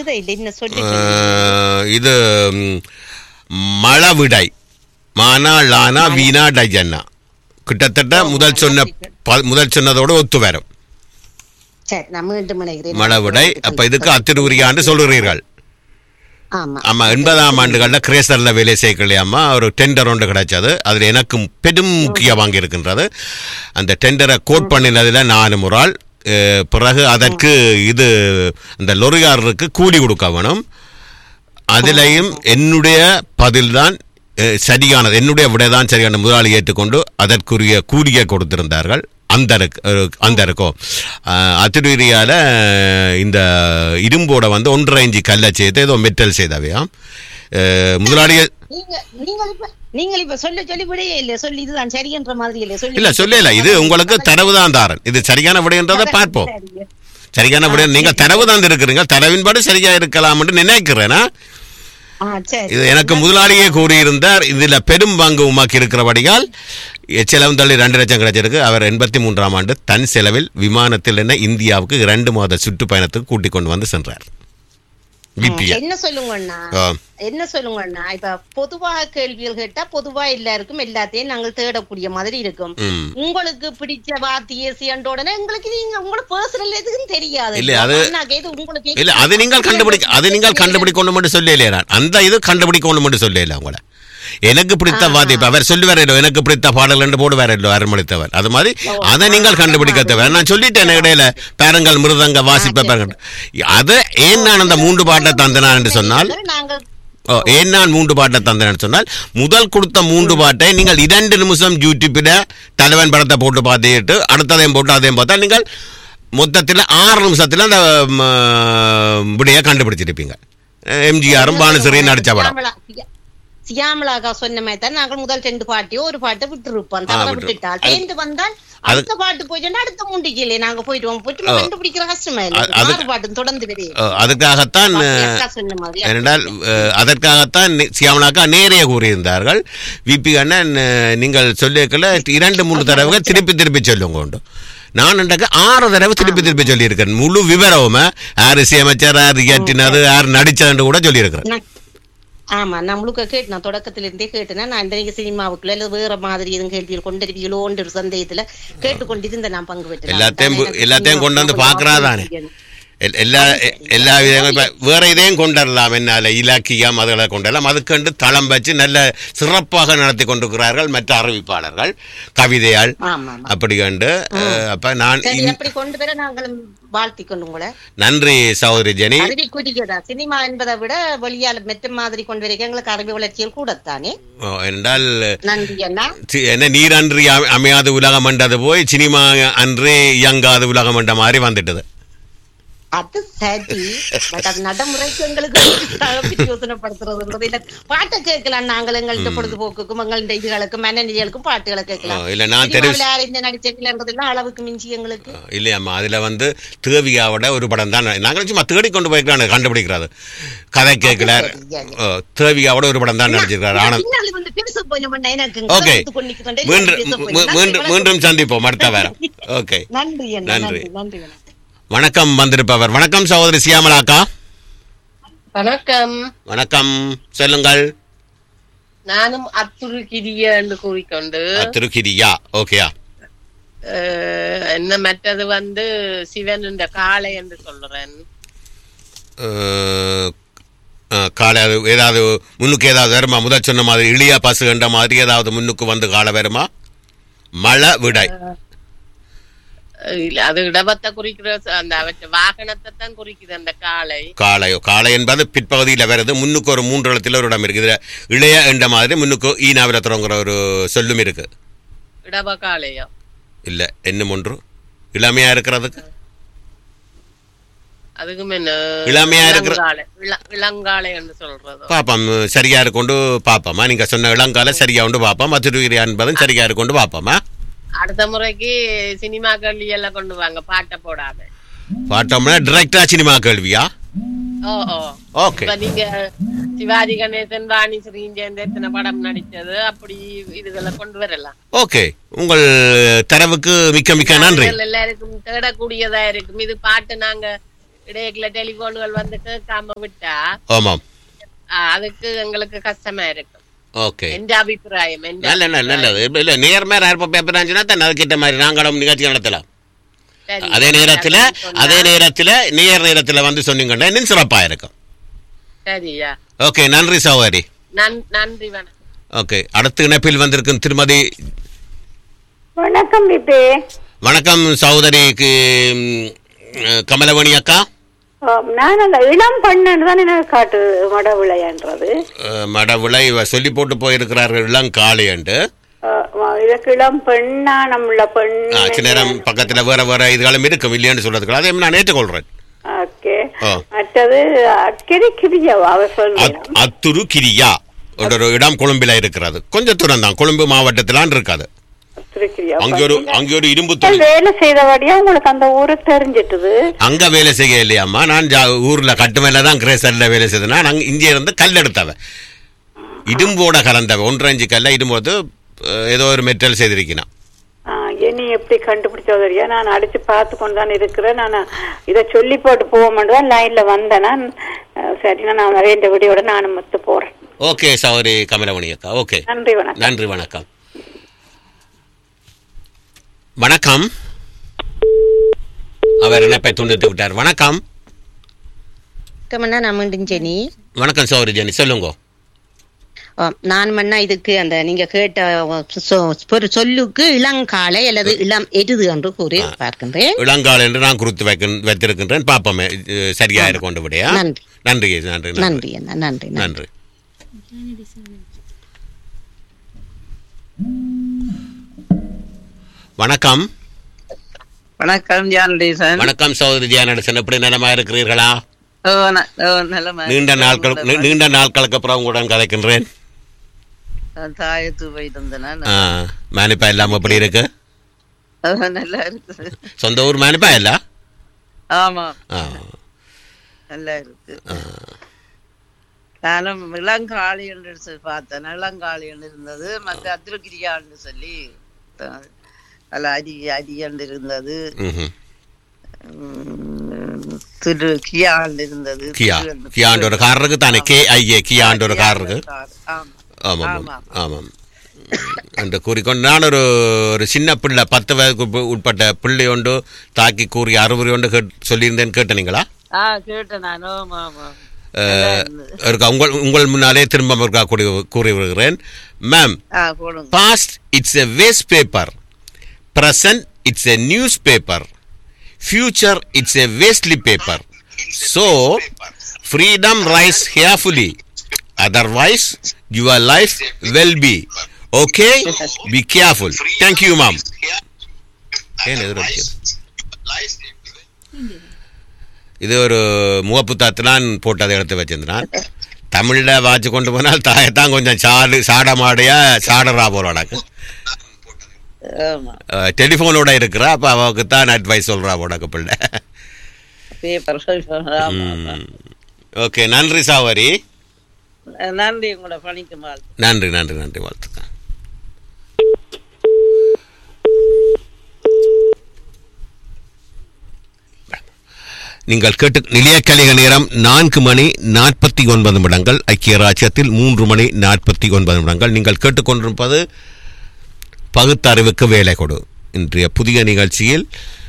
விளங்குதே இல்ல இன்னும் சொல்லி அஹ், இது ம், மழவிடை மானா லானா வீணா டைஜன்னா கிட்டத்தட்ட முதல் சொன்ன ப- முதல் சொன்னதோட ஒத்து வரும் சரி நான் மீண்டும் இணைகிறேன் மழவிடை அப்ப இதுக்கு அத்திருவுரியாண்டு சொல்லுகிறீர்கள் ஆமா ஆமா எண்பதாம் ஆண்டுகள்ல கிரேசர்ல வேலை செய்யலையாமா ஒரு டெண்டர் ஒன்று கிடைச்சது அதுல எனக்கும் பெரும் முக்கிய வாங்கி இருக்கின்றது அந்த டெண்டரை கோட் பண்ணினதுல நானும் ஒரு ஆள் அஹ், பிறகு அதற்கு இது அந்த லொரியாரருக்கு கூலி கொடுக்க வேணும் அதிலையும் என்னுடைய பதில்தான் அஹ், சரியானது என்னுடைய விடைதான் சரியான முதலாளி ஏற்றுக்கொண்டு அதற்குரிய கூலியை கொடுத்திருந்தார்கள் அந்த அந்த இருக்கோ அத்திருவிரியால இந்த இரும்போட வந்து ஒன்றரை இஞ்சி கல்லை செய்து ஏதோ மெட்டல் செய்தவையாம் அஹ், முதலாளிய நீங்க நீங்கள் இப்ப நீங்கள் இப்ப சொல்ல சொல்லி விடையே இல்ல சொல்லி இதுதான் சரியன்ற மாதிரி இல்ல சொல்லி இல்ல சொல்லல இது உங்களுக்கு தரவு தான் தாரன் இது சரியான விடைன்றதை பார்ப்போம் சரி. சரியான விடை நீங்க தரவு தான் இருக்கிறீங்க தரவின்படி சரியா இருக்கலாம்னு நினைக்கிறேனா ஆ சரி இது எனக்கு முதலாளியே கூறியிருந்தார் இதுல பெரும் பங்கு உமாக்கி இருக்கிறபடியால் செலவு தள்ளி ரெண்டு லட்சம் கிடைச்சிருக்கு அவர் எண்பத்தி மூன்றாம் ஆண்டு தன் செலவில் விமானத்தில் என்ன இந்தியாவுக்கு இரண்டு மாத சுற்றுப்பயணத்துக்கு கூட்டிக் கொண்டு வந்து சென்றார் விபிஎன் என்ன சொல்லுங்கண்ணா என்ன சொல்லுங்கண்ணா இப்ப பொதுவாக கேள்விகள் கேட்டா பொதுவா எல்லாருக்கும் எல்லாத்தையும் நாங்கள் தேடக்கூடிய மாதிரி இருக்கும் ம் உங்களுக்கு பிடிச்ச வாத்திய சியண்ட உடனே உங்களுக்கு நீங்க உங்களுக்கு பர்சனல் எதுக்கும் தெரியாது இல்ல, அது- அண்ணாக்கு எது உங்களுக்கு இல்ல அது நீங்கள் கண்டுபிடிக்க அது நீங்கள் கண்டுபிடிக்கணும் மட்டும் சொல்லலையே நான் அந்த இது கண்டுபிடிக்கணும் மட்டும் சொல்லல உங்களை எனக்கு பிடித்த வாதி இப்ப அவர் சொல்லுவார் இல்லோ எனக்கு பிடித்த பாடல் என்று போடுவார் இல்லோ அரமளித்தவர் அது மாதிரி அதை நீங்கள் கண்டுபிடிக்க தேவை நான் சொல்லிட்டேன் இடையில பேரங்கள் மிருதங்க வாசிப்ப பேரங்கள் அதை ஏன் நான் அந்த மூன்று பாட்டை தந்தனான் என்று சொன்னால் நாங்கள் ஓ, ஏன் நான் மூன்று பாட்டை தந்தேன்னு சொன்னால் முதல் கொடுத்த மூன்று பாட்டை நீங்கள் இரண்டு நிமிஷம் யூடியூப்பில் தலைவன் படத்தை போட்டு பார்த்துட்டு அடுத்ததையும் போட்டு அதையும் பார்த்தா நீங்கள் மொத்தத்தில் ஆறு நிமிஷத்தில் அந்த ம், விடையை கண்டுபிடிச்சிருப்பீங்க எம்ஜிஆரும் பானுசரியும் நடிச்ச படம் சியாமளா- சியா- சியாமளாக்கா சொன்ன மாதிரி தான் நாங்கள் முதல் ரெண்டு பாட்டியோ ஒரு பாட்டை விட்டுருப்போம் ஆ, தவற விட்டு- விட்டுட்டால் அது- சேர்ந்து வந்தால் அது- அடுத்த பாட்டு போயிட்டு அடுத்த முண்டிக்கு இல்லையே நாங்க போயிடுவோம் போயிட்டு ஓ. கண்டுபிடிக்கிற கஷ்டமா இல்லை அது- அது- ஆறு பாட்டும் தொடர்ந்து வெளியே அஹ், அதுக்காகத்தான் அஹ், அக்கா சொன்ன மாதிரி ஏனென்றால் அஹ், அதற்காகத்தான் நி- சியாமலாக்கா நேரே கூறியிருந்தார்கள் விபி அண்ணன் அஹ், நீங்கள் சொல்லியிருக்கல இரண்டு மூன்று தடவை திருப்பி திருப்பி சொல்லுங்க உண்டு நான் இன்றைக்கு ஆறு தடவை திருப்பி திருப்பி சொல்லியிருக்கேன் முழு விவரமும் யார் இசையமைச்சர் யார் இயற்றினது யார் நடிச்சதுன்னு கூட சொல்லியிருக்கிறேன் நான்- ஆமா நான் முழுக்க கேட்டு நான் தொடக்கத்துல இருந்தே கேட்டேன்னா நான் இந்த சினிமாவுக்குள்ள இல்ல வேற மாதிரி எதுவும் கேள்விகள் கொண்டிருப்பீங்களோன்ற ஒரு சந்தேகத்துல கேட்டுக்கொண்டிருந்த நான் பங்கு பெற்றேன் எல்லாத்தையும் பு- எல்லாத்தையும் கொண்டு வந்து பார்க்கறாதானே? எல்- எல்லா எ- எல்லா விதங்களும் இப்ப வேற இதையும் கொண்டுடலாம் என்னால இலக்கியம் அதுகளை கொண்டெல்லாம் அதுக்கண்டு தளம் வச்சு நல்ல சிறப்பாக நடத்தி கொண்டிருக்கிறார்கள் மற்ற அறிவிப்பாளர்கள் கவிதையால் ஆமா ஆமா அப்படி கண்டு அஹ், அப்ப நான் சரி இன்- அப்படி கொண்டு வர நாங்களும் வாழ்த்தி கொண்டு உங்களை நன்றி சகோதரி ஜெனி அறிவி குதிக்கதா சினிமா என்பதை விட வெளியால மெத்த மாதிரி கொண்டு வரைக்கும் எங்களுக்கு அறிவு வளர்ச்சியில் கூடத்தானே ஓ, என்றால் நன்றி அண்ணா சி- என்ன நீர் அன்றி அம- அமையாது உலகம் என்றது போய் சினிமா அன்றே இயங்காத உலகம் என்ற மாதிரி வந்துட்டது அது சரி பட் அது நடைமுறைக்கு எங்களுக்கு யோசனைப்படுத்துறது இல்ல பாட்டை கேட்கலாம் நாங்கள் எங்கள்கிட்ட பொழுதுபோக்குக்கும் எங்கள்கிட்ட இதுகளுக்கும் மனநிலைகளுக்கும் பாட்டுகளை கேட்கலாம் ஓ, இல்ல நான் தெரிவு சினிமாவுல யார் இந்த நடிச்சதுலன்றதுலாம் அளவுக்கு மிஞ்சி எங்களுக்கு இல்லையாம்மா அதுல வந்து தேவிகாவோட ஒரு படம் தான் நாங்கள் சும்மா தேடி கொண்டு போய்க்கலாம் கண்டுபிடிக்கிறது கதை கேட்கல ஓ, தேவிகாவோட ஒரு படம் தான் நடிச்சிருக்காரு ஆனந்த் பின்னால வந்து பேச போய் பண்ண எனக்கு ஓகே கருத்து கொண்டிக்கு கொண்டே மீண்டும் பேச போய். மீ- நன்றி, மீண்டும் வணக்கம். மீண்டும் சந்திப்போம் அடுத்த வாரம் ஓகே நன்றி அண்ணா நன்றி. நன்றி நன்றி வணக்கம். வணக்கம் வந்திருப்பவர் வணக்கம் சகோதரி சியாமலாக்கா வணக்கம் வணக்கம் சொல்லுங்கள் நானும் அத்துரு கிரிய என்று கூறிக்கொண்டு திருக்கிரியா ஓகேயா அஹ், என்ன மற்றது வந்து சிவன் இந்த காளை என்று சொல்றேன் அஹ், அஹ், காலை அது ஏதாவது முன்னுக்கு ஏதாவது வருமா முதல் சொன்ன மாதிரி இளியா பசு என்ற மாதிரி ஏதாவது முன்னுக்கு வந்து காலை வருமா மழை விடை அஹ், இல்ல, அது இடபத்தை குறிக்கிற ச- அந்த அவற்றை வாகனத்தை தான் குறிக்குது அந்த காளை காளையோ காளை என்பது பிற்பகுதியில் வருது முன்னுக்கு ஒரு மூன்று இடத்துல ஒரு இடம் இருக்கு இதுல இளைய என்ற மாதிரி முன்னுக்கு ஈனாவில தொடங்குற ஒரு சொல்லும் இருக்கு இடப காளையோ இல்ல இன்னும் ஒன்று இளமையா இருக்கிறதுக்கு அதுக்கும் என்ன இளமையா இருக்கிற- இளங்காளை இள- இளங்காளை என்று சொல்றதோ பாப்போம் சரியா இருக்கொண்டு பாப்போமா நீங்க சொன்ன இளங்கால சரியா உண்டு பாப்போம் மதுரை என்பதும் சரியா இருக்கொண்டு பாப்போமா அடுத்த முறைக்கு சினிமா கல்வி எல்லாம் கொண்டு வாங்க பாட்டை போடாம பார்த்தோம்னா டிரெக்டா சினிமா கேள்வியா ஓ ஓ ஓகே இப்ப நீங்க சிவாஜி கணேசன் வாணி ஸ்ரீஞ்சேந்த எத்தனை படம் நடிச்சது அப்படி இதுகளை கொண்டு வரலாம் ஓகே உங்கள் தரவுக்கு மிக்க மிக்க நன்றி பாடல்கள் எல்லாருக்கும் தேடக்கூடியதா இருக்கும் இது பாட்டு நாங்க இடையில டெலிபோன்கள் வந்து கேட்காம விட்டா ஆமாம் ஆ, அதுக்கு எங்களுக்கு கஷ்டமா இருக்கும் ஓகே எந்த அபிப்பிராயம் எந்த நல்ல நல்ல நல்லது இப்ப இல்ல நேர்மையா இருப்ப பேப்பர் இருந்துச்சுன்னா தான் அதுக்கிட்ட மாதிரி நாங்களும் நிகழ்ச்சி நடத்தலாம் சரி. அதே நேரத்துல சொன்னா- அதே நேரத்துல நேர் நேரத்துல வந்து சொன்னீங்கன்னா இன்னும் சிறப்பா இருக்கும் சரியா ஓகே நன்றி சகோதரி நன்- நன்றி வணக்கம் ஓகே அடுத்த இணைப்பில் வந்திருக்கும் திருமதி வணக்கம் பிபே வணக்கம் சகோதரிக்கு ம், கமலவணி அக்கா ஆம், நான் அந்த இளம் பண்ணு தான் எனக்கு காட்டு மட விளையான்றது அஹ், மடவிளை இவ சொல்லி போட்டு போயிருக்கிறார்கள் இளங்காளி என்று இதுக்கு இளம் பெண்ணா நம்மள பெண் சில நேரம் பக்கத்துல வேற வேற இதுகளும் இருக்கும் இல்லையான்னு சொல்றதுக்கு அதே நான் ஏற்றுக்கொள்றேன் ஓகே ஆ. மற்றது அக்கறை கிரியவா அவர் சொல்றேன் அத்- அத்துரு கிரியா ஒரு இடம் கொழும்பில இருக்கிறது கொஞ்சம் தூரம் தான் கொழும்பு மாவட்டத்திலான் இருக்காது அங்க ஒரு அங்க ஒரு இரும்பு தொழில் வேலை செய்தபடியா உங்களுக்கு அந்த ஊரு தெரிஞ்சிட்டுது அங்க வேலை செய்ய இல்லையாம்மா நான் ஜா- ஊர்ல கட்டு மேல தான் கிரேசர்ல வேலை செய்தேன் நான் அங்க இங்கே இருந்து கல் எடுத்தவ இடும்போட கலந்தவ ஒன்றரை அஞ்சு கல்ல இடும்போது அஹ், ஏதோ ஒரு மெட்டல் செய்திருக்கிறான் ஆ, இனி எப்படி கண்டுபிடிச்சோதரியா நான் அடிச்சு பார்த்து கொண்டு தான் இருக்கிறேன் நான் இதை சொல்லி போட்டு போவோம் தான் லைன்ல வந்தேன் நான் அஹ், சரி நான் வேண்டிய விடியோட நானும் மத்து போறேன் ஓகே சௌரி கமலமணி அக்கா ஓகே நன்றி வணக்கம் நன்றி வணக்கம் வணக்கம் அவர் இணைப்பை துண்டித்து விட்டார் வணக்கம் கமன்னா நான் மீண்டும் ஜெனி வணக்கம் சௌரி ஜெனி சொல்லுங்க ஆ, நான் மன்னா இதுக்கு அந்த நீங்க கேட்ட சொ- ஒரு சொல்லுக்கு இளங்காலை அல்லது இளம் எருது என்று கூறி பார்க்கின்றேன் இளங்கால் என்று நான் குறித்து வைக்க வைத்திருக்கின்றேன் பாப்போமே இது சரியா இருக்கொண்டு விடையா நன்றி. நன்றி நன்றி நன்றி நன்றி அண்ணா நன்றி நன்றி நன்றி வணக்கம் வணக்கம் ஜானடேசன் வணக்கம் சகோதரி ஜெயநடசன் எப்படி நலமா இருக்கிறீர்களா ஓ, ந- ஓ, நலமா நீண்ட நாட்கள் நீ- நீண்ட நாட்களுக்கு அப்புறம் உங்களுடன் கதைக்கின்றேன் நான் தாயத்து போயிட்டு இருந்தேன் ஆ, மேனிப்பா எல்லாம் எப்படி இருக்கு நல்லா இருக்குது சொந்த ஊர் மேனிப்பா இல்ல ஆமா ஆ, நல்லா இருக்கு ஆ. நானும் இளங்காளி என்று சொல்லி பார்த்தேன் இளங்காளி என்று இருந்தது மற்ற அத்திருக்கிரியான்னு சொல்லி த- அல்ல அரி அரி என்று இருந்தது ம்ஹும். உம், திரு கியாண்டு இருந்தது கியா திரு என்று- கியாண்டு ஒரு கார் இருக்கு தானே கே ஐஏ கியாண்டு ஒரு கார் இருக்கு கார், ஆமா ஆமாம் ஆமாம். ஆமாம் என்று கூறிக்கொண்டு நான் ஒரு ஒரு சின்ன பிள்ளை பத்து வயதுக்கு உட்ப- உட்பட்ட பிள்ளை ஒன்று தாக்கி கூறி அறுபது ஒன்று கேட் சொல்லியிருந்தேன் கேட்டனீங்களா ஆ கேட்டேன் நான் ஆமா ஆமா அஹ், இருக்கா உங்கள் உங்கள் முன்னாலே திரும்ப ஒருக்கா கூறி கூறி வருகிறேன் மேம் ஆ போடுங்க past it's a waste paper present it's a newspaper future it's a wastely paper so freedom rise carefully otherwise your life will be okay be careful thank you ma'am ஏன் எதிரொலிக்குது? இது ஒரு முகப்பு தாத்துலான் போட்டு அதை எடுத்து வச்சிருந்தான் தமிழ்ல வாச்சு கொண்டு போனால் தாயத்தான் கொஞ்சம் சாடு சாட மாடையா சாடறா போலடாக்கு ஆமா டெலிஃபோனோட இருக்கிறா அப்ப அவக்கு தான் அட்வைஸ் சொல்றா போடாக்கு பிள்ளை பேப்பர் ஆமா ஆமா. ஓகே நன்றி சாவரி நன்றி உங்களோட பணிக்கு மால் நன்றி நன்றி நன்றி வாழ்த்துக்கள் நீங்கள் கேட்டு நிலையக்கலிக நேரம் நான்கு மணி நாற்பத்தி ஒன்பது நிமிடங்கள் ஐக்கிய ராஜ்யத்தில் மூன்று மணி நாற்பத்தி ஒன்பது நிமிடங்கள் நீங்கள் கேட்டுக்கொண்டிருப்பது பகுத்தறிவுக்கு வேலை கொடு இன்றைய புதிய நிகழ்ச்சியில்